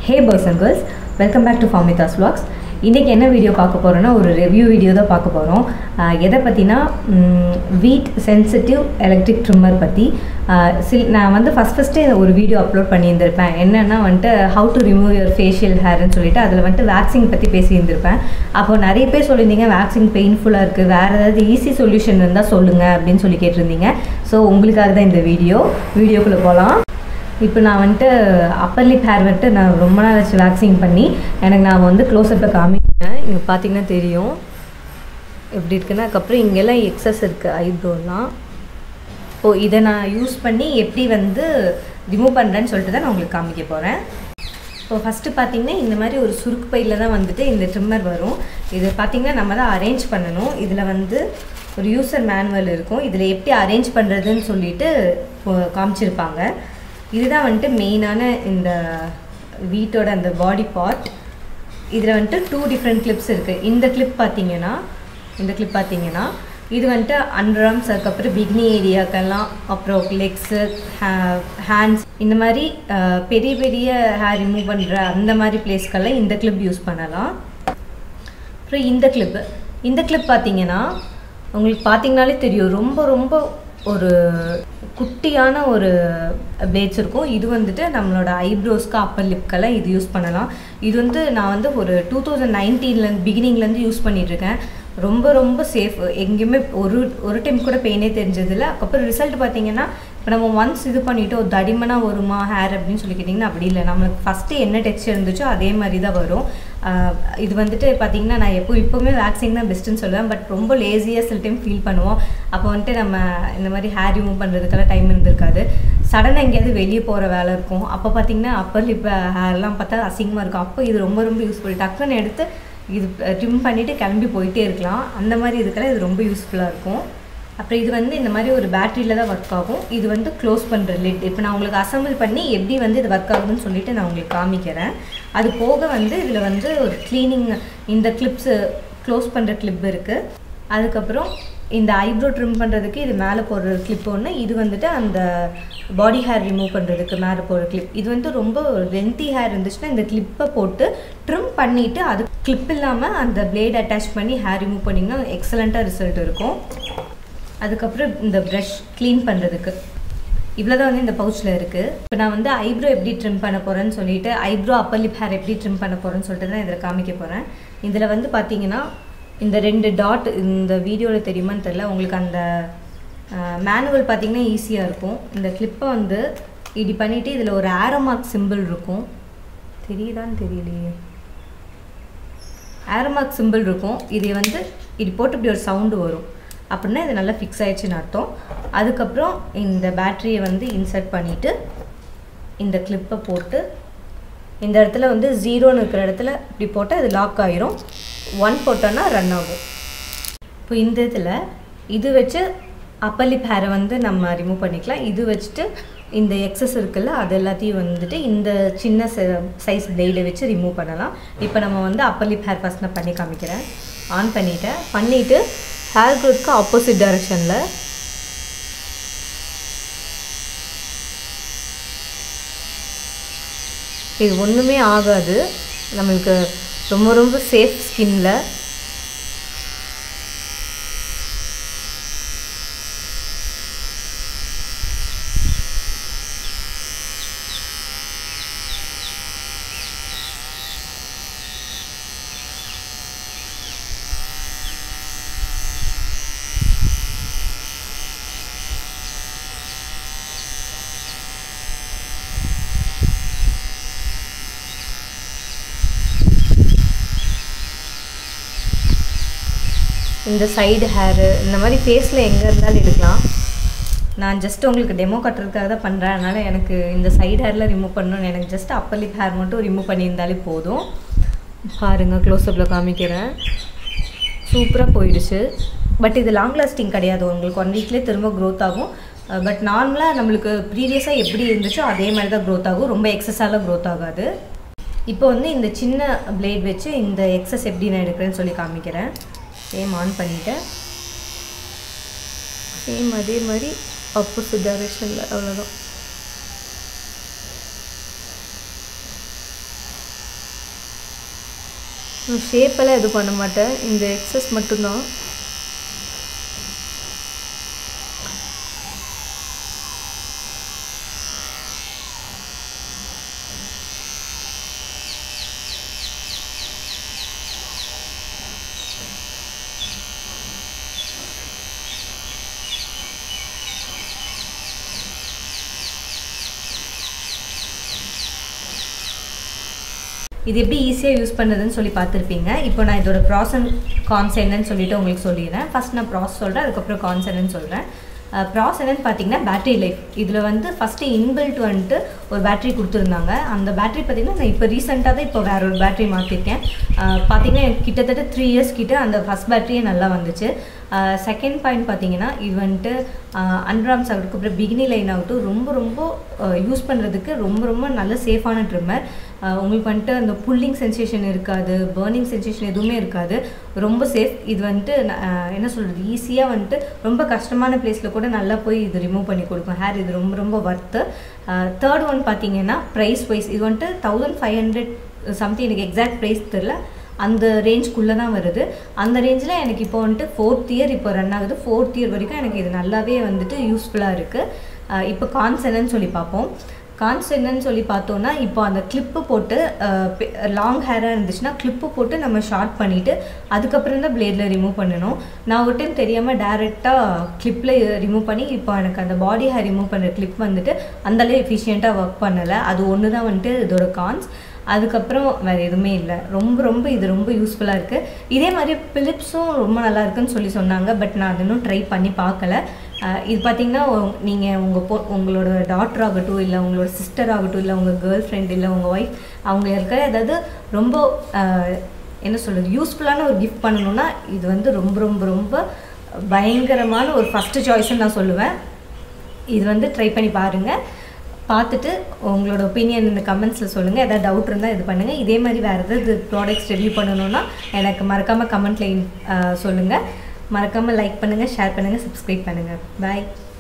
hey boys and girls welcome back to Farmitha's vlogs இன்றைக்கி என்ன video பார்க்க போகிறோன்னா ஒரு ரிவ்யூ வீடியோ தான் பார்க்க போகிறோம் எதை பற்றினா வீட் சென்சிட்டிவ் எலக்ட்ரிக் ட்ரிம்மர் பற்றி சில் நான் வந்து ஃபஸ்ட் ஃபஸ்ட்டு ஒரு வீடியோ அப்லோட் பண்ணியிருந்திருப்பேன் என்னென்னா வந்துட்டு how to remove your facial ஹேர்னு சொல்லிட்டு அதில் வந்துட்டு வேக்சின் பற்றி பேசியிருந்திருப்பேன் அப்போ நிறைய பேர் சொல்லியிருந்தீங்க வேக்சின் பெயின்ஃபுல்லாக இருக்குது வேறு ஏதாவது ஈஸி சொல்யூஷன் இருந்தால் சொல்லுங்கள் அப்படின்னு சொல்லி கேட்டிருந்தீங்க ஸோ உங்களுக்காக தான் இந்த வீடியோ வீடியோக்குள்ளே போகலாம் இப்போ நான் வந்துட்டு அப்பர் லிப் ஹேர் வந்துட்டு நான் ரொம்ப நாள் வச்சு வேக்சிங் பண்ணி எனக்கு நான் வந்து க்ளோஸ்அப்பில் காமிக்கிறேன் இங்கே பார்த்தீங்கன்னா தெரியும் எப்படி இருக்குன்னா அதுக்கப்புறம் இங்கெல்லாம் எக்ஸஸ் இருக்குது ஐப்ரோலாம் ஓ இதை நான் யூஸ் பண்ணி எப்படி வந்து ரிமூவ் பண்ணுறேன்னு சொல்லிட்டு தான் நான் உங்களுக்கு காமிக்க போகிறேன் இப்போ ஃபஸ்ட்டு பார்த்தீங்கன்னா இந்த மாதிரி ஒரு சுருக்கு பையில் தான் வந்துட்டு இந்த ட்ரிம்மர் வரும் இது பார்த்தீங்கன்னா நம்ம தான் அரேஞ்ச் பண்ணணும் இதில் வந்து ஒரு யூசர் மேனுவல் இருக்கும் இதில் எப்படி அரேஞ்ச் பண்ணுறதுன்னு சொல்லிட்டு இப்போ காமிச்சிருப்பாங்க இதுதான் வந்துட்டு மெயினான இந்த வீட்டோட அந்த பாடி பார்ட் இதில் வந்துட்டு டூ டிஃப்ரெண்ட் கிளிப்ஸ் இருக்குது இந்த கிளிப் பார்த்தீங்கன்னா இந்த கிளிப் பார்த்தீங்கன்னா இது வந்துட்டு அண்டர் ஆர்ம்ஸ் அதுக்கப்புறம் பிக்னி ஏரியாக்கெல்லாம் அப்புறம் லெக்ஸு ஹேண்ட்ஸ் இந்த மாதிரி அஹ், பெரிய பெரிய ஹேர் ரிமூவ் பண்ணுற அந்த மாதிரி பிளேஸ்க்கெல்லாம் இந்த கிளிப் யூஸ் பண்ணலாம் அப்புறம் இந்த கிளிப்பு இந்த கிளிப் பார்த்தீங்கன்னா உங்களுக்கு பார்த்தீங்கனாலே தெரியும் ரொம்ப ரொம்ப ஒரு குட்டியான ஒரு பிளேட்ஸ் இருக்கும் இது வந்துட்டு நம்மளோட ஐப்ரோஸ்க்கு அப்பர் லிப்க்கெல்லாம் இது யூஸ் பண்ணலாம் இது வந்து நான் வந்து ஒரு டூ தௌசண்ட் நைன்டீன்லேருந்து பிகினிங்லேருந்து யூஸ் பண்ணிகிட்ருக்கேன் ரொம்ப ரொம்ப சேஃப் எங்கேயுமே ஒரு ஒரு டைம் கூட பெயினே தெரிஞ்சதில்ல அதுக்கப்புறம் ரிசல்ட் பார்த்தீங்கன்னா இப்போ நம்ம ஒன்ஸ் இது பண்ணிவிட்டு ஒரு தடிமனாக வருமா ஹேர் அப்படின்னு சொல்லி கேட்டிங்கன்னா அப்படி இல்லை நம்மளுக்கு ஃபஸ்ட்டு என்ன டெக்ஸ்டர் இருந்துச்சோ அதே மாதிரி தான் வரும் ஆஹ் இது வந்துட்டு பார்த்தீங்கன்னா நான் எப்போ இப்போவுமே வேக்சின் தான் பெஸ்ட்டுன்னு சொல்லுவேன் பட் ரொம்ப லேசியாக சில டைம் ஃபீல் பண்ணுவோம் அப்போ வந்துட்டு நம்ம இந்த மாதிரி ஹேர் ரிமூவ் பண்ணுறதுக்கெல்லாம் டைம் இருந்திருக்காது சடனாக எங்கேயாவது வெளியே போகிற வேலை இருக்கும் அப்போ பார்த்தீங்கன்னா அப்பர் லிப் ஹேர்லாம் பார்த்தா அசிங்கமாக இருக்கும் அப்போ இது ரொம்ப ரொம்ப யூஸ்ஃபுல் டக்குன்னு எடுத்து இது ட்ரிம் பண்ணிவிட்டு கிளம்பி போயிட்டே இருக்கலாம் அந்த மாதிரி இதுக்கெல்லாம் இது ரொம்ப யூஸ்ஃபுல்லாக இருக்கும் அப்புறம் இது வந்து இந்த மாதிரி ஒரு பேட்டரியில் தான் ஒர்க் ஆகும் இது வந்து க்ளோஸ் பண்ணுற லிட் இப்போ நான் உங்களுக்கு அசம்பிள் பண்ணி எப்படி வந்து இது ஒர்க் ஆகுதுன்னு சொல்லிட்டு நான் உங்களுக்கு காமிக்கிறேன் அது போக வந்து இதில் வந்து ஒரு க்ளீனிங் இந்த கிளிப்ஸு க்ளோஸ் பண்ணுற கிளிப் இருக்குது அதுக்கப்புறம் இந்த ஐப்ரோ ட்ரிம் பண்ணுறதுக்கு இது மேலே போடுற கிளிப் ஒன்று இது வந்துட்டு அந்த பாடி ஹேர் ரிமூவ் பண்ணுறதுக்கு மேலே போடுற கிளிப் இது வந்து ரொம்ப லென்த்தி ஹேர் இருந்துச்சுன்னா இந்த கிளிப்பை போட்டு ட்ரிம் பண்ணிவிட்டு அது கிளிப் இல்லாமல் அந்த பிளேட் அட்டாச் பண்ணி ஹேர் ரிமூவ் பண்ணிங்கன்னா எக்ஸலண்ட்டாக ரிசல்ட் இருக்கும் அதுக்கப்புறம் இந்த ப்ரஷ் க்ளீன் பண்ணுறதுக்கு இவ்வளோ தான் வந்து இந்த பவுச்சில் இருக்குது இப்போ நான் வந்து ஐப்ரோ எப்படி ட்ரிம் பண்ண போகிறேன்னு சொல்லிட்டு ஐப்ரோ அப்பர் லிப் ஹேர் எப்படி ட்ரிம் பண்ண போகிறேன்னு சொல்லிட்டு தான் இதில் காமிக்க போகிறேன் இதில் வந்து பார்த்தீங்கன்னா இந்த ரெண்டு டாட் இந்த வீடியோவில் தெரியுமான்னு தெரியல உங்களுக்கு அந்த மேனுவல் பார்த்தீங்கன்னா ஈஸியாக இருக்கும் இந்த கிளிப்பை வந்து இப்படி பண்ணிவிட்டு இதில் ஒரு ஆரோ மார்க் சிம்பிள் இருக்கும் தெரியுதான்னு தெரியலையே ஆரோ மார்க் சிம்பிள் இருக்கும் இதை வந்து இப்படி போட்டு இப்படி ஒரு சவுண்டு வரும் அப்படின்னா இது நல்லா ஃபிக்ஸ் ஆயிடுச்சுன்னு அர்த்தம் அதுக்கப்புறம் இந்த பேட்டரியை வந்து இன்சர்ட் பண்ணிவிட்டு இந்த கிளிப்பை போட்டு இந்த இடத்துல வந்து ஜீரோன்னு இருக்கிற இடத்துல இப்படி போட்டால் இது லாக் ஆயிரும் ஒன் போட்டோன்னா ரன் ஆகும் இப்போ இந்த இதில் இது வச்சு அப்பர் லிப் ஹேரை வந்து நம்ம ரிமூவ் பண்ணிக்கலாம் இது வச்சுட்டு இந்த எக்ஸஸ் இருக்குல்ல அது எல்லாத்தையும் வந்துட்டு இந்த சின்ன சைஸ் பிளேடை வச்சு ரிமூவ் பண்ணலாம் இப்போ நம்ம வந்து அப்பர் லிப் ஹேர் ஃபஸ்ட் நான் பண்ணி காமிக்கிறேன் ஆன் பண்ணிட்டேன் பண்ணிவிட்டு ஹேர் க்ரோத்துக்கு ஆப்போசிட் டைரக்ஷனில் இது ஒன்றுமே ஆகாது நம்மளுக்கு ரொம்ப ரொம்ப சேஃப் ஸ்கின்ல இந்த சைடு ஹேரு இந்த மாதிரி ஃபேஸில் எங்கே இருந்தாலும் எடுக்கலாம் நான் ஜஸ்ட் உங்களுக்கு டெமோ கட்டுறதுக்காக தான் பண்ணுறேன் அதனால் எனக்கு இந்த சைடு ஹேரில் ரிமூவ் பண்ணணும்னு எனக்கு ஜஸ்ட் அப்பர் லிப் ஹேர் மட்டும் ரிமூவ் பண்ணியிருந்தாலே போதும் பாருங்கள் க்ளோஸ்அப்பில் காமிக்கிறேன் சூப்பராக போயிடுச்சு பட் இது லாங் லாஸ்டிங் கிடையாது உங்களுக்கு ஒன் வீக்லேயே திரும்ப க்ரோத் ஆகும் பட் நார்மலாக நம்மளுக்கு ப்ரீவியஸாக எப்படி இருந்துச்சோ அதே மாதிரி தான் க்ரோத் ஆகும் ரொம்ப எக்ஸஸாலாம் க்ரோத் ஆகாது இப்போ வந்து இந்த சின்ன பிளேட் வச்சு இந்த எக்ஸஸ் எப்படி நான் எடுக்கிறேன்னு சொல்லி காமிக்கிறேன் சேம் ஆன் பண்ணிவிட்டேன் சேம் அதே மாதிரி ஆப்போசிட் டைரக்ஷனில் அவ்வளோதான் ஷேப்பெல்லாம் எதுவும் பண்ண மாட்டேன் இந்த எக்ஸஸ் மட்டும்தான் இது எப்படி ஈஸியாக யூஸ் பண்ணுறதுன்னு சொல்லி பார்த்துருப்பீங்க இப்போ நான் இதோட ப்ராஸ் அண்ட் கான்ஸ் என்னன்னு சொல்லிட்டு உங்களுக்கு சொல்லிடுறேன் ஃபஸ்ட் நான் ப்ராஸ் சொல்கிறேன் அதுக்கப்புறம் கான்ஸ் என்னன்னு சொல்கிறேன் ப்ராஸ் என்னன்னு பார்த்தீங்கன்னா பேட்டரி லைஃப் இதில் வந்து ஃபஸ்ட்டு இன்பில்ட் வந்துட்டு ஒரு பேட்டரி கொடுத்துருந்தாங்க அந்த பேட்டரி பார்த்தீங்கன்னா நான் இப்போ ரீசெண்டாக தான் இப்போ வேற ஒரு பேட்டரி மாற்றிருக்கேன் பார்த்தீங்கன்னா எனக்கு கிட்டத்தட்ட த்ரீ இயர்ஸ் கிட்ட அந்த ஃபஸ்ட் பேட்டரியே நல்லா வந்துச்சு செகண்ட் பாயிண்ட் பார்த்தீங்கன்னா இது வந்துட்டு அன்ராம்ஸ் ஆகட்டும் அப்புறம் பிகினி லைன் ஆகட்டும் ரொம்ப ரொம்ப யூஸ் பண்ணுறதுக்கு ரொம்ப ரொம்ப நல்ல சேஃபான ட்ரிம்மர் உங்களுக்கு வந்துட்டு அந்த புல்லிங் சென்சேஷன் இருக்காது பேர்னிங் சென்சேஷன் எதுவுமே இருக்காது ரொம்ப சேஃப் இது வந்துட்டு என்ன சொல்கிறது ஈஸியாக வந்துட்டு ரொம்ப கஷ்டமான பிளேஸில் கூட நல்லா போய் இது ரிமூவ் பண்ணி கொடுக்கும் ஹேர் இது ரொம்ப ரொம்ப ஒர்த்து தேர்ட் ஒன் பார்த்தீங்கன்னா ப்ரைஸ் வைஸ் இது வந்துட்டு தௌசண்ட் ஃபைவ் ஹண்ட்ரட் சம்திங் எனக்கு எக்ஸாக்ட் ப்ரைஸ் தெரில அந்த ரேஞ்ச்குள்ளே தான் வருது அந்த ரேஞ்சில் எனக்கு இப்போ வந்துட்டு ஃபோர்த் இயர் இப்போ ரன் ஆகுது ஃபோர்த் இயர் வரைக்கும் எனக்கு இது நல்லாவே வந்துட்டு யூஸ்ஃபுல்லாக இருக்குது இப்போ கான்ஸ் என்னன்னு சொல்லி பார்ப்போம் கான்ஸ் என்னன்னு சொல்லி பார்த்தோன்னா இப்போ அந்த கிளிப்பு போட்டு லாங் ஹேராக இருந்துச்சுன்னா கிளிப்பு போட்டு நம்ம ஷார்ட் பண்ணிவிட்டு அதுக்கப்புறம் தான் பிளேடில் ரிமூவ் பண்ணணும் நான் ஒரு டைம் தெரியாமல் டேரெக்டாக கிளிப்பில் ரிமூவ் பண்ணி இப்போ எனக்கு அந்த பாடி ஹேர் ரிமூவ் பண்ணுற கிளிப் வந்துட்டு அந்தளவு எஃபிஷியண்ட்டாக ஒர்க் பண்ணலை அது ஒன்று தான் வந்துட்டு இதோட கான்ஸ் அதுக்கப்புறம் வேறு எதுவுமே இல்லை ரொம்ப ரொம்ப இது ரொம்ப யூஸ்ஃபுல்லாக இருக்குது இதே மாதிரி பிலிப்ஸும் ரொம்ப நல்லா இருக்குன்னு சொல்லி சொன்னாங்க பட் நான் அது இன்னும் ட்ரை பண்ணி பார்க்கல இது பார்த்திங்கன்னா நீங்கள் உங்கள் பொ உங்களோட டாட்டர் ஆகட்டும் இல்லை உங்களோட சிஸ்டர் ஆகட்டும் இல்லை உங்கள் கேர்ள் ஃப்ரெண்ட் இல்லை உங்கள் ஒய்ஃப் அவங்க இருக்கிற ஏதாவது ரொம்ப என்ன சொல்கிறது யூஸ்ஃபுல்லான ஒரு கிஃப்ட் பண்ணணுன்னா இது வந்து ரொம்ப ரொம்ப ரொம்ப பயங்கரமான ஒரு ஃபஸ்ட்டு சாய்ஸ்ன்னு நான் சொல்லுவேன் இது வந்து ட்ரை பண்ணி பாருங்கள் பார்த்துட்டு உங்களோட ஒப்பீனியன் இந்த கமெண்ட்ஸில் சொல்லுங்கள் எதாவது டவுட் இருந்தால் இது பண்ணுங்கள் இதே மாதிரி வேறு எதாவது ப்ராடக்ட்ஸ் ரிவ்யூ பண்ணணுன்னா எனக்கு மறக்காமல் கமெண்ட்டில் சொல்லுங்கள் மறக்காமல் லைக் பண்ணுங்கள் ஷேர் பண்ணுங்கள் சப்ஸ்கிரைப் பண்ணுங்கள் பாய்